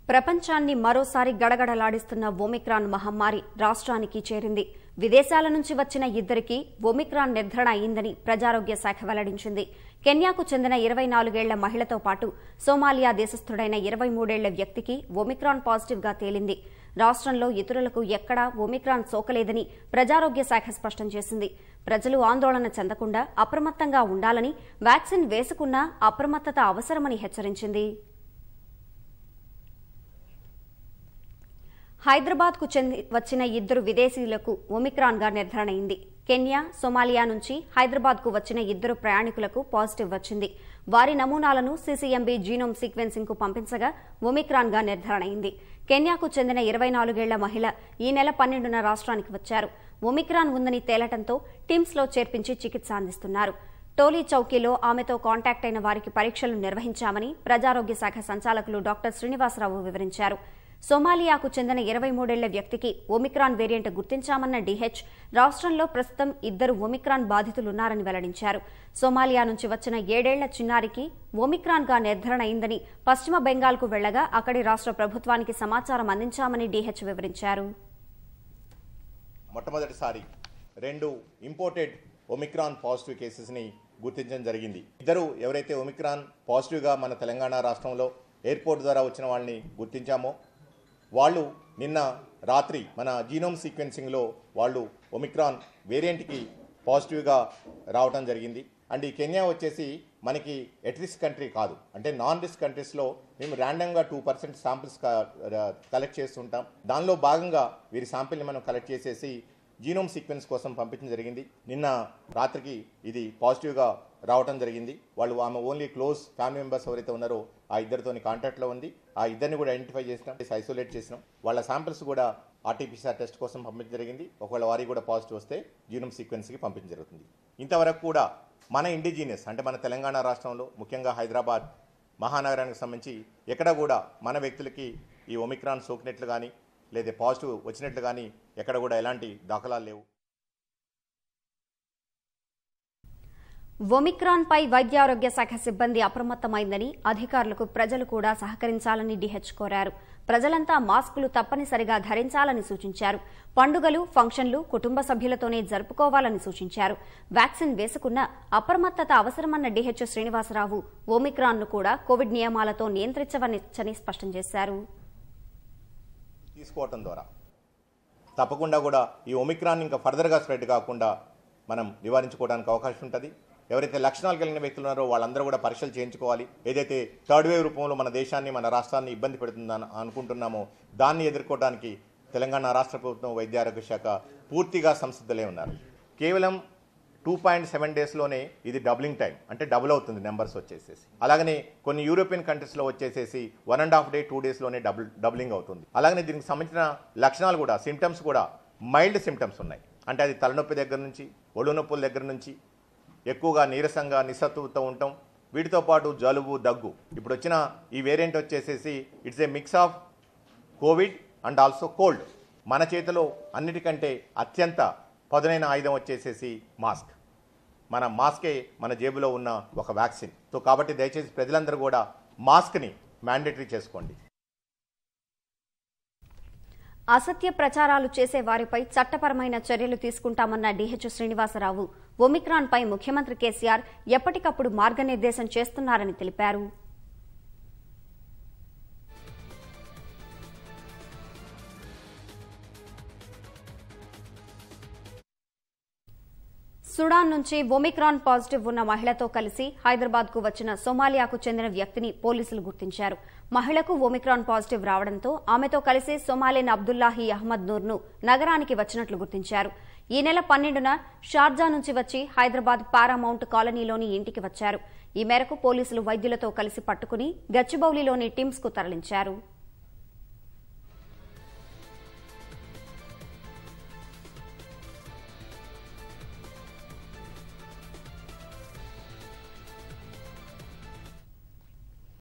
ప్రపంచాన్ని మరోసారి గడగడలాడిస్తున్న ఒమిక్రాన్ మహమ్మారి రాష్ట్రానికి చేరింది విదేశాల నుంచి వచ్చిన ఇద్దరికి ఒమిక్రాన్ నిర్ధారణ అయిందని ప్రజారోగ్య శాఖ వెల్లడించింది కెన్యాకు చెందిన ఇరవై నాలుగేళ్ల మహిళతో పాటు సోమాలియా దేశస్థుడైన ఇరవై మూడేళ్ల వ్యక్తికి ఒమిక్రాన్ పాజిటివ్గా తేలింది రాష్ట్రంలో ఇతరులకు ఎక్కడా ఒమిక్రాన్ సోకలేదని ప్రజారోగ్య శాఖ స్పష్టం చేసింది ప్రజలు ఆందోళన చెందకుండా అప్రమత్తంగా ఉండాలని వ్యాక్సిన్ వేసుకున్నా అప్రమత్తత అవసరమని హెచ్చరించింది హైదరాబాద్ కు చెంది వచ్చిన ఇద్దరు విదేశీయులకు ఒమిక్రాన్ గా నిర్ధారణ అయింది కెన్యా సొమాలియా నుంచి హైదరాబాద్ కు వచ్చిన ఇద్దరు ప్రయాణికులకు పాజిటివ్ వచ్చింది వారి నమూనాలను సీసీఎంబీ జీనోమ్ సీక్వెన్సింగ్ కు పంపించగా ఒమిక్రాన్ గా నిర్ధారణ అయింది కెన్యాకు చెందిన ఇరవై నాలుగేళ్ల మహిళ ఈ నెల పన్నెండున రాష్ట్రానికి వచ్చారు ఒమిక్రాన్ ఉందని తేలటంతో టిమ్స్ లో చేర్పించి చికిత్స అందిస్తున్నారు టోలీ చౌకీలో ఆమెతో కాంటాక్ట్ అయిన వారికి పరీక్షలు నిర్వహించామని ప్రజారోగ్య శాఖ సంచాలకులు డాక్టర్ శ్రీనివాసరావు వివరించారు సోమాలియాకు చెందిన ఇరవై మూడేళ్ల వ్యక్తికి ఒమిక్రాన్ వేరియంట్ గుర్తించామన్న డీహెచ్ రాష్ట్రంలో ప్రస్తుతం ఇద్దరు ఒమిక్రాన్ బాధితులున్నారని వెల్లడించారు సోమాలియా నుంచి వచ్చిన ఏడేళ్ల చిన్నారికి ఒమిక్రాన్ గా నిర్ధారణ అయిందని పశ్చిమ బెంగాల్కు వెళ్లగా అక్కడి రాష్ట్ర ప్రభుత్వానికి సమాచారం అందించామని డీహెచ్ వివరించారు మొట్టమొదటిసారి రెండు ఇంపోర్టెడ్ ఒమిక్రాన్ పాజిటివ్ కేసెస్ని గుర్తించడం జరిగింది ఇద్దరు ఎవరైతే ఒమిక్రాన్ పాజిటివ్గా మన తెలంగాణ రాష్ట్రంలో ఎయిర్పోర్ట్ ద్వారా వచ్చిన వాళ్ళని గుర్తించామో వాళ్ళు నిన్న రాత్రి మన జీనోమ్ సీక్వెన్సింగ్లో వాళ్ళు ఒమిక్రాన్ వేరియంట్కి పాజిటివ్గా రావడం జరిగింది అండ్ ఈ కెన్యా వచ్చేసి మనకి ఎట్ రిస్క్ కంట్రీ కాదు అంటే నాన్ రిస్క్ కంట్రీస్లో మేము ర్యాండమ్గా టూ పర్సెంట్ శాంపిల్స్ కలెక్ట్ చేస్తుంటాం దానిలో భాగంగా వీరి శాంపిల్ని మనం కలెక్ట్ చేసేసి జీనోమ్ సీక్వెన్స్ కోసం పంపించడం జరిగింది నిన్న రాత్రికి ఇది పాజిటివ్గా రావడం జరిగింది వాళ్ళు ఆమె ఓన్లీ క్లోజ్ ఫ్యామిలీ మెంబర్స్ ఎవరైతే ఉన్నారో ఆ ఇద్దరితోని కాంటాక్ట్లో ఉంది ఆ ఇద్దరిని కూడా ఐడెంటిఫై చేసినాం ఐసోలేట్ చేసినాం వాళ్ళ శాంపిల్స్ కూడా ఆర్టీపీసీఆర్ టెస్ట్ కోసం పంపించడం జరిగింది ఒకవేళ వారికి కూడా పాజిటివ్ వస్తే జీనోమ్ సీక్వెన్స్కి పంపించడం జరుగుతుంది ఇంతవరకు కూడా మన ఇండిజీనియస్ అంటే మన తెలంగాణ రాష్ట్రంలో ముఖ్యంగా హైదరాబాద్ మహానగరానికి సంబంధించి ఎక్కడ కూడా మన వ్యక్తులకి ఈ ఒమిక్రాన్ సోకినట్లు కానీ లేదా పాజిటివ్ వచ్చినట్లు కానీ ఎక్కడ కూడా ఎలాంటి దాఖలాలు లేవు ఒమిక్రాన్ పై వైద్యారోగ్య శాఖ సిబ్బంది అప్రమత్తమైందని అధికారులకు ప్రజలు కూడా సహకరించాలని డిహెచ్ కోరారు ప్రజలంతా మాస్కులు తప్పనిసరిగా ధరించాలని సూచించారు పండుగలు ఫంక్షన్లు కుటుంబ సభ్యులతోనే జరుపుకోవాలని సూచించారు వ్యాక్సిన్ వేసుకున్న అప్రమత్తత అవసరమన్న డిహెచ్ శ్రీనివాసరావు ఒమిక్రాన్ను కూడా కోవిడ్ నియమాలతో నియంత్రించవచ్చని స్పష్టం చేశారు తీసుకోవటం ద్వారా తప్పకుండా కూడా ఈ ఒమిక్రాన్ ఇంకా ఫర్దర్గా స్ప్రెడ్ కాకుండా మనం నివారించుకోవడానికి అవకాశం ఉంటుంది ఎవరైతే లక్షణాలు కలిగిన వ్యక్తులు ఉన్నారో వాళ్ళందరూ కూడా పరీక్షలు చేయించుకోవాలి ఏదైతే థర్డ్ వేవ్ రూపంలో మన దేశాన్ని మన రాష్ట్రాన్ని ఇబ్బంది పెడుతుందని అనుకుంటున్నామో దాన్ని ఎదుర్కోవడానికి తెలంగాణ రాష్ట్ర ప్రభుత్వం వైద్య ఆరోగ్య శాఖ పూర్తిగా సంసిద్ధులే ఉన్నారు కేవలం టూ పాయింట్ సెవెన్ డేస్లోనే ఇది డబ్లింగ్ టైం అంటే డబుల్ అవుతుంది నెంబర్స్ వచ్చేసేసి అలాగనే కొన్ని యూరోపియన్ కంట్రీస్లో వచ్చేసేసి one and half day two డేస్లోనే డబుల్ డబ్లింగ్ అవుతుంది అలాగనే దీనికి సంబంధించిన లక్షణాలు కూడా సిమ్టమ్స్ కూడా మైల్డ్ సిమ్టమ్స్ ఉన్నాయి అంటే అది తలనొప్పి దగ్గర నుంచి ఒళ్ళు నొప్పుల దగ్గర నుంచి ఎక్కువగా నీరసంగా నిస్సత్తుతో ఉండటం వీటితో పాటు జలుబు దగ్గు ఇప్పుడు వచ్చిన ఈ వేరియంట్ వచ్చేసేసి it's a mix of Covid and also cold మన చేతిలో అన్నిటికంటే అత్యంత పదునైన ఆయుధం వచ్చేసేసి మాస్క్ మన మాస్కే మన జేబులో ఉన్న ఒక వ్యాక్సిన్ సో కాబట్టి దయచేసి ప్రజలందరూ కూడా మాస్క్ని మ్యాండేటరీ చేసుకోండి అసత్య ప్రచారాలు చేసే వారిపై చట్టపరమైన చర్యలు తీసుకుంటామన్న డిహెచ్ శ్రీనివాసరావు ఒమిక్రాన్ పై ముఖ్యమంత్రి కేసీఆర్ ఎప్పటికప్పుడు మార్గనిర్దేశం చేస్తున్నారని తెలిపారు సుడాన్ నుంచి ఒమిక్రాన్ పాజిటివ్ ఉన్న మహిళతో కలిసి హైదరాబాద్ కు వచ్చిన సోమాలియాకు చెందిన వ్యక్తిని పోలీసులు గుర్తించారు మహిళకు ఒమిక్రాన్ పాజిటివ్ రావడంతో ఆమెతో కలిసి సోమాలియన్ అబ్దుల్లాహి అహ్మద్ నూర్ను నగరానికి వచ్చినట్లు గుర్తించారు ఈ నెల పన్నెండున షార్జా నుంచి వచ్చి హైదరాబాద్ పారామౌంట్ కాలనీలోని ఇంటికి వచ్చారు ఈ మేరకు పోలీసులు వైద్యులతో కలిసి పట్టుకుని గచ్చిబౌలిలోని టిమ్స్ కు తరలించారు